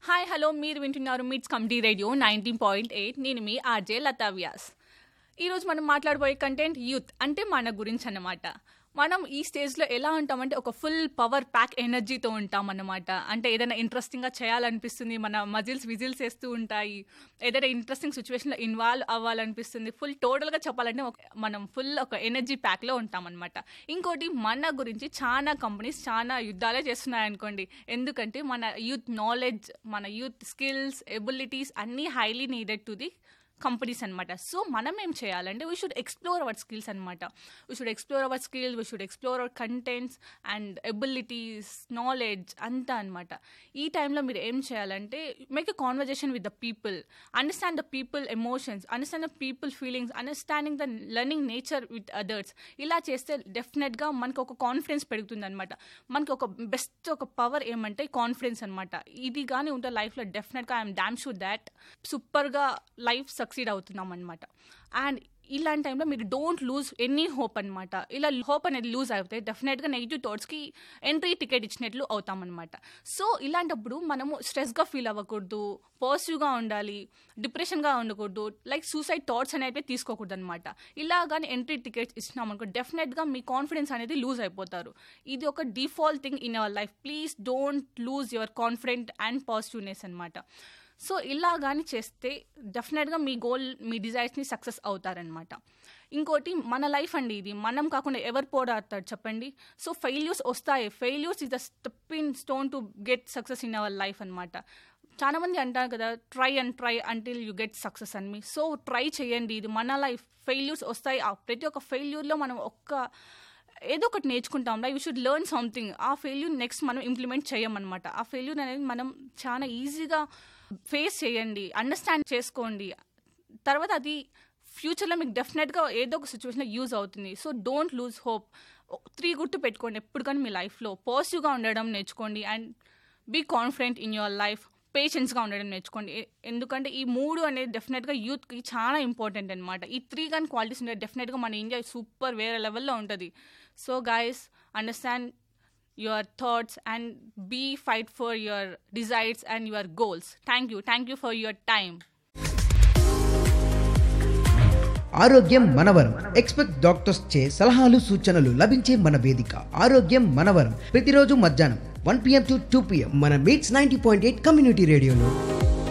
hi hello మీరు వింటున్నారు meets committee radio nineteen point eight నేను మీ ఆర్జే లతా వ్యాస్ ఈరోజు మనం మాట్లాడబోయే కంటెంట్ యూత్ అంటే మన గురించి అన్నమాట మనం ఈ స్టేజ్లో ఎలా ఉంటామంటే ఒక ఫుల్ పవర్ ప్యాక్ ఎనర్జీతో ఉంటాం అన్నమాట అంటే ఏదైనా ఇంట్రెస్టింగ్గా చేయాలనిపిస్తుంది మన మజిల్స్ విజిల్స్ వేస్తూ ఉంటాయి ఏదైనా ఇంట్రెస్టింగ్ సిచ్యువేషన్లో ఇన్వాల్వ్ అవ్వాలనిపిస్తుంది ఫుల్ టోటల్గా చెప్పాలంటే ఒక మనం ఫుల్ ఒక ఎనర్జీ ప్యాక్లో ఉంటాం అనమాట ఇంకోటి మన గురించి చాలా కంపెనీస్ చాలా యుద్ధాలే చేస్తున్నాయి అనుకోండి ఎందుకంటే మన యూత్ నాలెడ్జ్ మన యూత్ స్కిల్స్ ఎబిలిటీస్ అన్నీ highly needed to the companies అనమాట సో మనం ఏం చేయాలంటే we should explore our skills అనమాట we should explore our skill we should explore our contents and abilities knowledge అంతా అనమాట ఈ టైంలో మీరు ఏం చేయాలంటే make a conversation with the people understand the people emotions understand the people feelings understanding the learning nature with others ఇలా చేస్తే డెఫినెట్గా మనకు ఒక కాన్ఫిడెన్స్ పెరుగుతుంది అనమాట మనకి ఒక బెస్ట్ ఒక పవర్ ఏమంటే కాన్ఫిడెన్స్ అనమాట ఇది కానీ ఉంటే లైఫ్లో డెఫినెట్గా ఐఎమ్ డామ్ షూర్ దాట్ సూపర్గా లైఫ్ సక్సీడ్ అవుతున్నాం అనమాట అండ్ ఇలాంటి టైంలో మీరు డోంట్ లూజ్ ఎనీ హోప్ అనమాట ఇలా హోప్ అనేది లూజ్ అవుతాయి డెఫినెట్గా నెగిటివ్ థాట్స్కి ఎంట్రీ టికెట్ ఇచ్చినట్లు అవుతామన్నమాట సో ఇలాంటప్పుడు మనము స్ట్రెస్గా ఫీల్ అవ్వకూడదు పాజిటివ్గా ఉండాలి డిప్రెషన్గా ఉండకూడదు లైక్ సూసైడ్ థాట్స్ అనేవి తీసుకోకూడదు అనమాట ఇలా కానీ ఎంట్రీ టికెట్స్ ఇచ్చినామనుకో డెఫినెట్గా మీ కాన్ఫిడెన్స్ అనేది లూజ్ అయిపోతారు ఇది ఒక default thing in our life please don't lose your confident and positiveness అనమాట సో ఇలా కానీ చేస్తే డెఫినెట్గా మీ గోల్ మీ డిజైర్స్ని సక్సెస్ అవుతారనమాట ఇంకోటి మన లైఫ్ అండి ఇది మనం కాకుండా ఎవరు పోరాడతారు చెప్పండి సో ఫెయిల్యూర్స్ వస్తాయి failures is the stepping stone to get success in our life అనమాట చాలా మంది అంటారు కదా try and try until you get success అని మీ సో ట్రై చేయండి ఇది మన లైఫ్ ఫెయిల్యూర్స్ వస్తాయి ఆ ప్రతి ఒక్క ఫెయిల్యూర్లో మనం ఒక్క ఏదో ఒకటి నేర్చుకుంటాం యూ షుడ్ లెర్న్ సంథింగ్ ఆ ఫెయిల్యూర్ నెక్స్ట్ మనం ఇంప్లిమెంట్ చేయమన్నమాట ఆ ఫెయిల్యూర్ అనేది మనం చాలా ఈజీగా ఫేస్ చేయండి అండర్స్టాండ్ చేసుకోండి తర్వాత అది ఫ్యూచర్లో మీకు డెఫినెట్గా ఏదో ఒక సిచ్యువేషన్లో యూజ్ అవుతుంది so don't lose hope three గుర్తు పెట్టుకోండి ఎప్పుడు కానీ మీ లైఫ్లో పాజిటివ్గా ఉండడం నేర్చుకోండి and be confident in your life పేషెన్స్గా ఉండడం నేర్చుకోండి ఎందుకంటే ఈ మూడు అనేది డెఫినెట్గా యూత్కి చాలా ఇంపార్టెంట్ అనమాట ఈ త్రీ కానీ క్వాలిటీస్ ఉంటే డెఫినెట్గా మన ఇండియా సూపర్ వేరే లెవెల్లో ఉంటుంది so guys understand your thoughts and be fight for your desires and your goals thank you thank you for your time ఆరోగ్యం మనవరం ఎక్స్పెక్ట్ డాక్టర్స్ చే సలహాలు సూచనలు లభించే మన వేదిక ఆరోగ్యం మనవరం ప్రతిరోజు మధ్యాహ్నం one PM to two PM మన meets ninety point eight community రేడియోలో